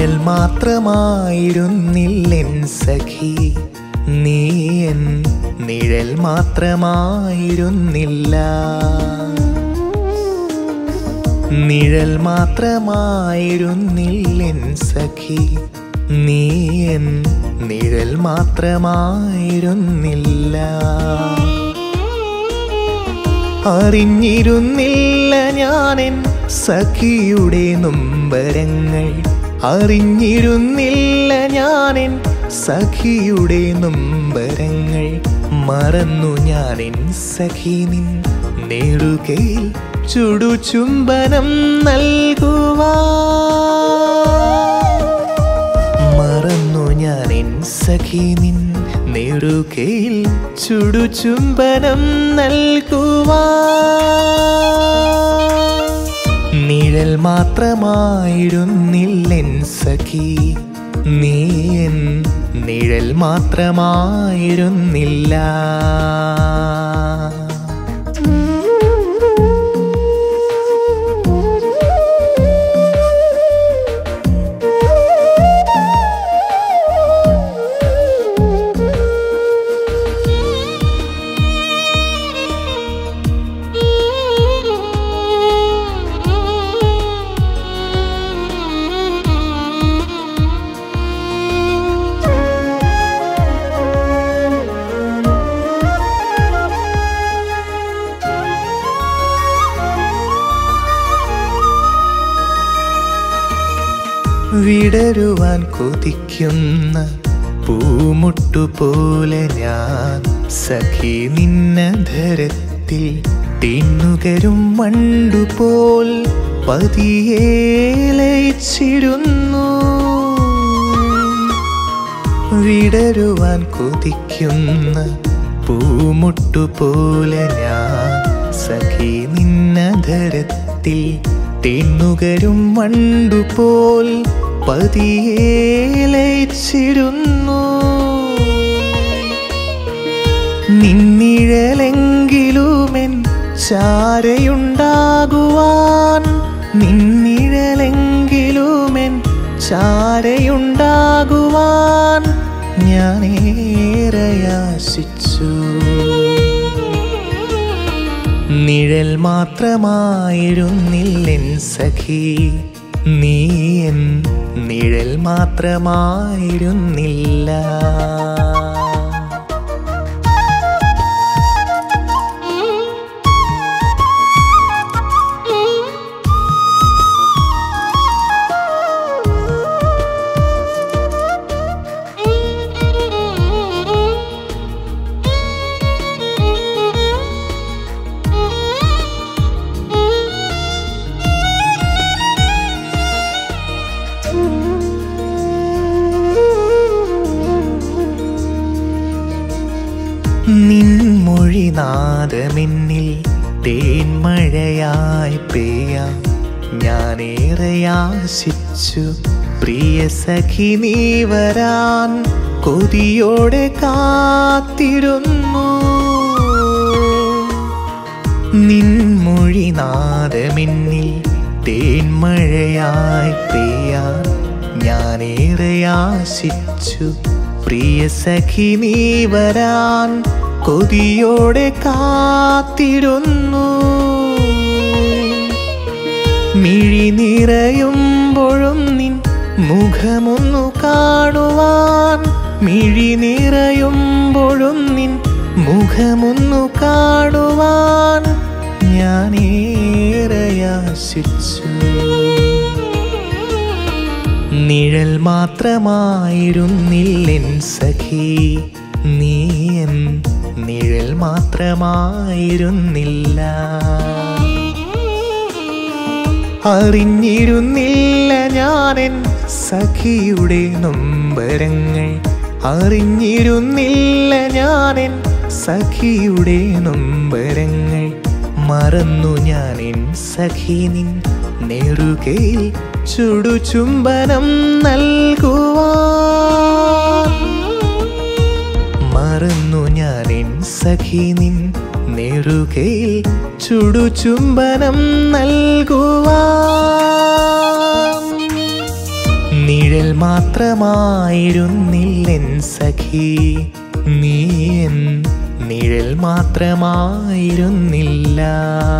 നിഴൽ മാത്രമായിരുന്നില്ലെൻ സഖി നീ എൻ നിഴൽ മാത്രമായിരുന്നില്ല നിഴൽ മാത്രമായിരുന്നില്ലെൻ സഖി നീ എൻ നിഴൽ മാത്രമായിരുന്നില്ല അറിഞ്ഞിരുന്നില്ല ഞാനെൻ സഖിയുടെ നൊമ്പരങ്ങൾ അറിഞ്ഞിരുന്നില്ല ഞാനെൻ സഖിയുടെ നൊമ്പരങ്ങൾ മറന്നു ഞാനെൻ സഖി നിൻ നേടുകയിൽ ചുടുചുംബനം നൽകുവാ മറന്നു ഞാൻ എൻ സഖി നിൻ നെറുകയിൽ ചുടുചുംബനം നൽകുവാ നിഴൽ മാത്രമായിരുന്നില്ലെൻ സഖി നീ എൻ നിഴൽ മാത്രമായിരുന്നില്ല വിടരുവാൻ കൊതിക്കുന്ന പൂമുട്ടുപോലെ ഞാൻ സഖി നിന്നധരത്തിൽ തിന്നുകരും മണ്ടുപോൽ പതിയെ ലയിച്ചിരുന്നു വിടരുവാൻ കൊതിക്കുന്ന പൂമുട്ടുപോലെ ഞാൻ സഖി നിന്നധരത്തിൽ തെന്നുകരും മണ്ടുപോൽ പതിയെ ലയിച്ചിരുന്നു നിന്നിഴലെങ്കിലുമെൻ ചാരയുണ്ടാകുവാൻ നിന്നിഴലെങ്കിലുമെൻ ചാരയുണ്ടാകുവാൻ ഞാനേറയാശിച്ചു നിഴൽ മാത്രമായിരുന്നില്ലെൻ സഖി നീ എൻ നിഴൽ മാത്രമായിരുന്നില്ല നിൻമൊഴിനാദമെന്നിൽ തേൻമഴയായി പെയ്യാം ഞാനേറെ ആശിച്ചു പ്രിയ സഖി നീ വരാൻ കൊതിയോടെ കാത്തിരുന്നു നിൻമൊഴിനാദമെന്നിൽ തേൻമഴയായി പെയ്യാൻ ഞാനേറെ ആശിച്ചു പ്രിയ സഖി നീ വരാൻ കൊതിയോടെ കാത്തിരുന്നു മിഴി നിറയുമ്പോഴും നിൻ മുഖമൊന്നു കാണുവാൻ മിഴി നിറയുമ്പോഴും നിൻ മുഖമൊന്നു കാണുവാൻ ഞാനേറെയാശിച്ചു നിഴൽ മാത്രമായിരുന്നില്ലെൻ സഖി നീ എൻ നിഴൽ മാത്രമായിരുന്നില്ല അറിഞ്ഞിരുന്നില്ല ഞാനെൻ സഖിയുടെ നൊമ്പരങ്ങൾ അറിഞ്ഞിരുന്നില്ല ഞാനെൻ സഖിയുടെ നൊമ്പരങ്ങൾ മറന്നു ഞാനെൻ സഖി നിൻ നെറുകയിൽ ചുടുചുംബനം നൽകുവാൻ മറന്നു ഞാനെൻ സഖി നിൻ നെറുകയിൽ ചുടുചുംബനം നൽകുവാൻ നിഴൽ മാത്രമായിരുന്നില്ലെൻ സഖി നീ എൻ നിഴൽ മാത്രമായിരുന്നില്ല